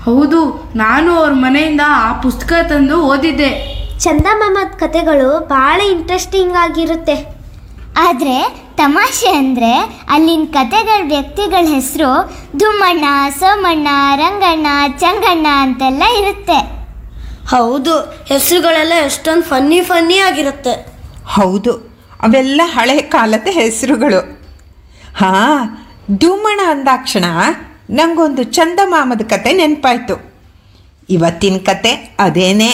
ಹೌದು ನಾನು ಅವ್ರ ಮನೆಯಿಂದ ಆ ಪುಸ್ತಕ ತಂದು ಓದಿದ್ದೆ ಚಂದಮಾಮದ ಕತೆಗಳು ಭಾಳ ಇಂಟ್ರೆಸ್ಟಿಂಗ್ ಆಗಿರುತ್ತೆ ಆದರೆ ತಮಾಷೆ ಅಂದರೆ ಅಲ್ಲಿನ ಕತೆಗಳ ವ್ಯಕ್ತಿಗಳ ಹೆಸರು ಧುಮ್ಮಣ್ಣ ಸೋಮಣ್ಣ ರಂಗಣ್ಣ ಚಂಗಣ್ಣ ಅಂತೆಲ್ಲ ಇರುತ್ತೆ ಹೌದು ಹೆಸರುಗಳೆಲ್ಲ ಎಷ್ಟೊಂದು ಫನ್ನಿ ಫನ್ನಿ ಆಗಿರುತ್ತೆ ಹೌದು ಅವೆಲ್ಲ ಹಳೆ ಕಾಲದ ಹೆಸರುಗಳು ಹಾಂ ಧೂಮಣ ಅಂದಾಕ್ಷಣ ನನಗೊಂದು ಚಂದಮಾಮದ ಕತೆ ನೆನಪಾಯ್ತು ಇವತ್ತಿನ ಕತೆ ಅದೇನೇ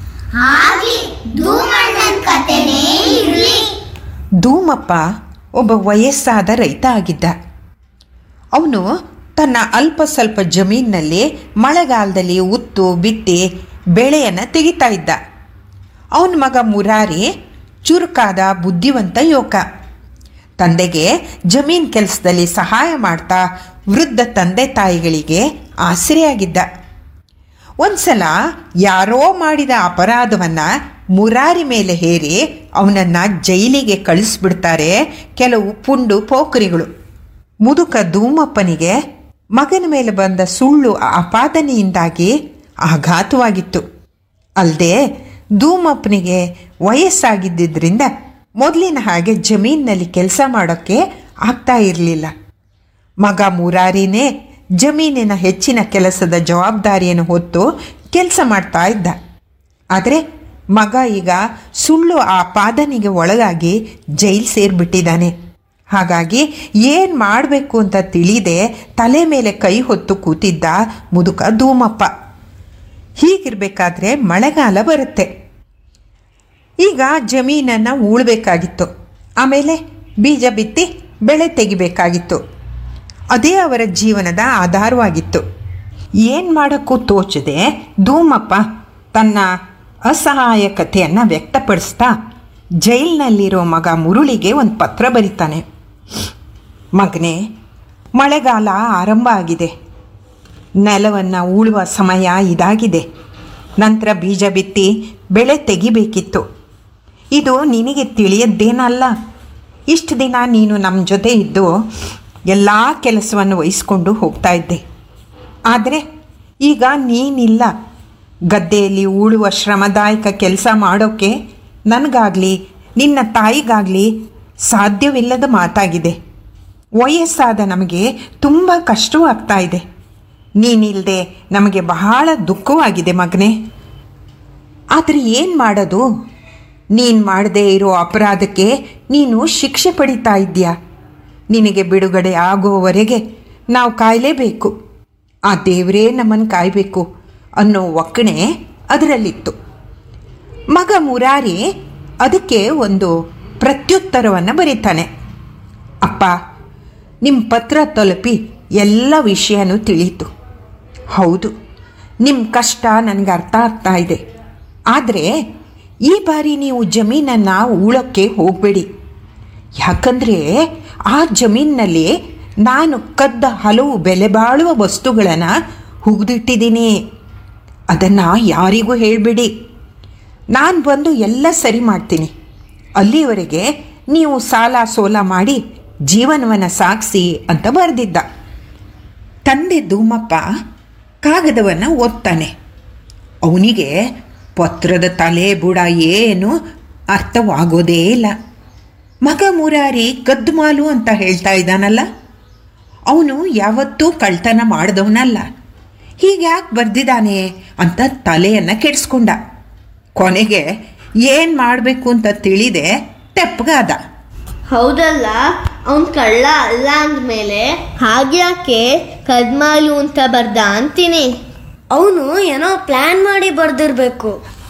ಧೂಮಪ್ಪ ಒಬ್ಬ ವಯಸ್ಸಾದ ರೈತ ಆಗಿದ್ದ ಅವನು ತನ್ನ ಅಲ್ಪ ಸ್ವಲ್ಪ ಜಮೀನಿನಲ್ಲಿ ಮಳೆಗಾಲದಲ್ಲಿ ಉತ್ತು ಬಿತ್ತಿ ಬೆಳೆಯನ್ನು ತೆಗಿತಾ ಇದ್ದ ಅವನ ಮಗ ಮುರಾರಿ ಚುರುಕಾದ ಬುದ್ಧಿವಂತ ಯುವಕ ತಂದೆಗೆ ಜಮೀನ್ ಕೆಲಸದಲ್ಲಿ ಸಹಾಯ ಮಾಡ್ತಾ ವೃದ್ಧ ತಂದೆ ತಾಯಿಗಳಿಗೆ ಆಸರೆಯಾಗಿದ್ದ ಒಂದ್ಸಲ ಯಾರೋ ಮಾಡಿದ ಅಪರಾಧವನ್ನು ಮುರಾರಿ ಮೇಲೆ ಹೇರಿ ಅವನನ್ನು ಜೈಲಿಗೆ ಕಳಿಸ್ಬಿಡ್ತಾರೆ ಕೆಲವು ಪುಂಡು ಪೋಖರಿಗಳು ಮುದುಕ ಧೂಮಪ್ಪನಿಗೆ ಮಗನ ಮೇಲೆ ಬಂದ ಸುಳ್ಳು ಆಪಾದನೆಯಿಂದಾಗಿ ಆಘಾತವಾಗಿತ್ತು ಅಲ್ಲದೆ ಧೂಮಪ್ಪನಿಗೆ ವಯಸ್ಸಾಗಿದ್ದರಿಂದ ಮೊದಲಿನ ಹಾಗೆ ಜಮೀನಿನಲ್ಲಿ ಕೆಲಸ ಮಾಡೋಕ್ಕೆ ಆಗ್ತಾ ಇರಲಿಲ್ಲ ಮಗ ಮುರಾರಿನೇ ಜಮೀನಿನ ಹೆಚ್ಚಿನ ಕೆಲಸದ ಜವಾಬ್ದಾರಿಯನ್ನು ಹೊತ್ತು ಕೆಲಸ ಮಾಡ್ತಾ ಇದ್ದ ಆದರೆ ಮಗ ಈಗ ಸುಳ್ಳು ಆ ಪಾದನಿಗೆ ಒಳಗಾಗಿ ಜೈಲು ಸೇರಿಬಿಟ್ಟಿದ್ದಾನೆ ಹಾಗಾಗಿ ಏನು ಮಾಡಬೇಕು ಅಂತ ತಿಳಿದೆ ತಲೆ ಮೇಲೆ ಕೈ ಹೊತ್ತು ಕೂತಿದ್ದ ಮುದುಕ ಧೂಮಪ್ಪ ಹೀಗಿರಬೇಕಾದ್ರೆ ಮಳೆಗಾಲ ಬರುತ್ತೆ ಈಗ ಜಮೀನನ್ನು ಉಳ್ಬೇಕಾಗಿತ್ತು ಆಮೇಲೆ ಬೀಜ ಬಿತ್ತಿ ಬೆಳೆ ತೆಗಿಬೇಕಾಗಿತ್ತು ಅದೇ ಅವರ ಜೀವನದ ಆಧಾರವಾಗಿತ್ತು ಏನು ಮಾಡೋಕ್ಕೂ ತೋಚದೆ ಧೂಮಪ್ಪ ತನ್ನ ಅಸಹಾಯಕತೆಯನ್ನು ವ್ಯಕ್ತಪಡಿಸ್ತಾ ಜೈಲಿನಲ್ಲಿರೋ ಮಗ ಮುರುಳಿಗೆ ಒಂದು ಪತ್ರ ಬರೀತಾನೆ ಮಗನೇ ಮಳೆಗಾಲ ಆರಂಭ ಆಗಿದೆ ನೆಲವನ್ನು ಉಳುವ ಸಮಯ ಇದಾಗಿದೆ ನಂತರ ಬೀಜ ಬಿತ್ತಿ ಬೆಳೆ ತೆಗಿಬೇಕಿತ್ತು ಇದು ನಿನಗೆ ತಿಳಿಯದ್ದೇನಲ್ಲ ಇಷ್ಟು ದಿನ ನೀನು ನಮ್ಮ ಜೊತೆ ಇದ್ದು ಎಲ್ಲ ಕೆಲಸವನ್ನು ವಹಿಸ್ಕೊಂಡು ಹೋಗ್ತಾ ಇದ್ದೆ ಆದರೆ ಈಗ ನೀನಿಲ್ಲ ಗದ್ದೆಯಲ್ಲಿ ಉಳುವ ಶ್ರಮದಾಯಕ ಕೆಲಸ ಮಾಡೋಕ್ಕೆ ನನಗಾಗಲಿ ನಿನ್ನ ತಾಯಿಗಾಗಲಿ ಸಾಧ್ಯವಿಲ್ಲದ ಮಾತಾಗಿದೆ ವಯಸ್ಸಾದ ನಮಗೆ ತುಂಬ ಕಷ್ಟವಾಗ್ತಾ ಇದೆ ನೀನಿಲ್ಲದೆ ನಮಗೆ ಬಹಳ ದುಃಖವಾಗಿದೆ ಮಗನೇ ಆದರೆ ಏನು ಮಾಡೋದು ನೀನು ಮಾಡದೇ ಇರೋ ಅಪರಾಧಕ್ಕೆ ನೀನು ಶಿಕ್ಷೆ ಪಡಿತಾ ಇದ್ದೀಯಾ ನಿನಗೆ ಬಿಡುಗಡೆ ಆಗುವವರೆಗೆ ನಾವು ಕಾಯಲೇಬೇಕು ಆ ದೇವರೇ ನಮ್ಮನ್ನು ಕಾಯಬೇಕು ಅನ್ನೋ ಒಕ್ಕಣೆ ಅದರಲ್ಲಿತ್ತು ಮಗ ಮುರಾರಿ ಅದಕ್ಕೆ ಒಂದು ಪ್ರತ್ಯುತ್ತರವನ್ನು ಬರೀತಾನೆ ಅಪ್ಪ ನಿಮ್ಮ ಪತ್ರ ತಲುಪಿ ಎಲ್ಲ ವಿಷಯನೂ ತಿಳಿಯಿತು ಹೌದು ನಿಮ್ಮ ಕಷ್ಟ ನನಗೆ ಅರ್ಥ ಆಗ್ತಾ ಇದೆ ಆದರೆ ಈ ಬಾರಿ ನೀವು ಜಮೀನನ್ನು ಉಳೋಕ್ಕೆ ಹೋಗಬೇಡಿ ಯಾಕಂದರೆ ಆ ಜಮೀನಿನಲ್ಲಿ ನಾನು ಕದ್ದ ಹಲವು ಬೆಲೆ ಬಾಳುವ ವಸ್ತುಗಳನ್ನು ಹುಗಿದಿಟ್ಟಿದ್ದೀನಿ ಅದನ್ನು ಯಾರಿಗೂ ಹೇಳಬೇಡಿ ನಾನು ಬಂದು ಎಲ್ಲ ಸರಿ ಮಾಡ್ತೀನಿ ಅಲ್ಲಿವರೆಗೆ ನೀವು ಸಾಲ ಸೋಲ ಮಾಡಿ ಜೀವನವನ್ನು ಸಾಗಿಸಿ ಅಂತ ಬರೆದಿದ್ದ ತಂದೆ ಧೂಮಪ್ಪ ಕಾಗದವನ್ನು ಓದ್ತಾನೆ ಅವನಿಗೆ ಪತ್ರದ ತಲೆ ಬುಡ ಏನು ಅರ್ಥವಾಗೋದೇ ಇಲ್ಲ ಮಗ ಮುರಾರಿ ಕದ್ದುಮಾಲು ಅಂತ ಹೇಳ್ತಾ ಇದ್ದಾನಲ್ಲ ಅವನು ಯಾವತ್ತೂ ಕಳ್ತನ ಮಾಡಿದವನಲ್ಲ ಹೀಗ್ಯಾಕೆ ಬರ್ದಿದ್ದಾನೆ ಅಂತ ತಲೆಯನ್ನು ಕೆಡಿಸ್ಕೊಂಡ ಕೊನೆಗೆ ಏನು ಮಾಡಬೇಕು ಅಂತ ತಿಳಿದೆ ತೆಪ್ಪಗಾದ ಹೌದಲ್ಲ ಅವನ್ ಕಳ್ಳ ಅಲ್ಲ ಅಂದ್ಮೇಲೆ ಹಾಗ್ಯಾಕೆ ಕದ್ಮಾಲು ಅಂತ ಬರ್ದ ಅಂತೀನಿ ಅವನು ಏನೋ ಪ್ಲಾನ್ ಮಾಡಿ ಬರ್ದಿರ್ಬೇಕು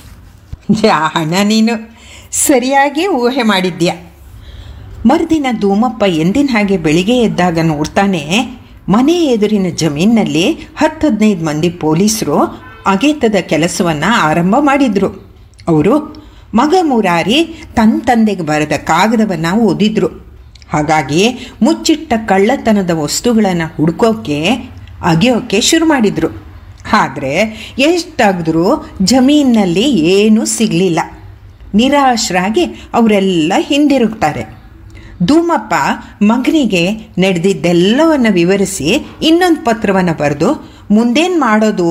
ಜಾಣ ನೀನು ಸರಿಯಾಗಿ ಊಹೆ ಮಾಡಿದ್ಯ ಮರುದಿನ ಧೂಮಪ್ಪ ಎಂದಿನ ಹಾಗೆ ಬೆಳಿಗ್ಗೆ ಎದ್ದಾಗ ನೋಡ್ತಾನೆ ಮನೆ ಎದುರಿನ ಜಮೀನಿನಲ್ಲಿ ಹತ್ತು ಹದಿನೈದು ಮಂದಿ ಪೊಲೀಸರು ಅಗೆತದ ಕೆಲಸವನ್ನು ಆರಂಭ ಮಾಡಿದರು ಅವರು ಮಗ ಮುರಾರಿ ತನ್ನ ತಂದೆಗೆ ಬರೆದ ಕಾಗದವನ್ನು ಓದಿದ್ರು ಹಾಗಾಗಿ ಮುಚ್ಚಿಟ್ಟ ಕಳ್ಳತನದ ವಸ್ತುಗಳನ್ನು ಹುಡ್ಕೋಕ್ಕೆ ಅಗೆಯೋಕ್ಕೆ ಶುರು ಮಾಡಿದರು ಆದರೆ ಎಷ್ಟಾಗಿದ್ರೂ ಜಮೀನಿನಲ್ಲಿ ಏನೂ ಸಿಗಲಿಲ್ಲ ನಿರಾಶರಾಗಿ ಅವರೆಲ್ಲ ಹಿಂದಿರುಗ್ತಾರೆ ಧೂಮಪ್ಪ ಮಗನಿಗೆ ನಡೆದಿದ್ದೆಲ್ಲವನ್ನು ವಿವರಿಸಿ ಇನ್ನೊಂದು ಪತ್ರವನ್ನು ಬರೆದು ಮುಂದೇನು ಮಾಡೋದು